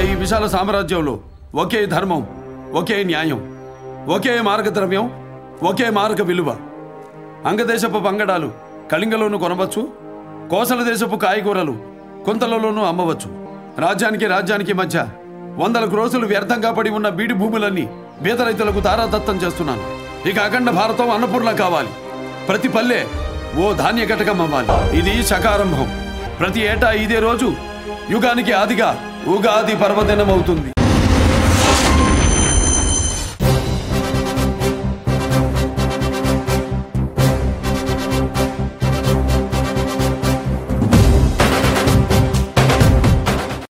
ఈ విశాల సామ్రాజ్యంలో ఒకే ధర్మం ఒకే న్యాయం ఒకే మార్గద్రవ్యం ఒకే మార్గ విలువ అంగదేశపు పంగడాలు కళింగలోను కొనవచ్చు కోసల దేశపు కాయగూరలు కుంతలలోనూ అమ్మవచ్చు రాజ్యానికి రాజ్యానికి మధ్య వందల క్రోసులు వ్యర్థంగా పడి ఉన్న బీడి భూములన్నీ బీద రైతులకు తారాదత్తం చేస్తున్నాను ఇక అఖండ భారతం అన్నపూర్ణ కావాలి ప్రతి పల్లె ఓ ధాన్య ఘటకం అవ్వాలి ఇది శకారంభం ప్రతి ఏటా ఇదే రోజు యుగానికి ఆదిగా ఉగాది పర్వదినం అవుతుంది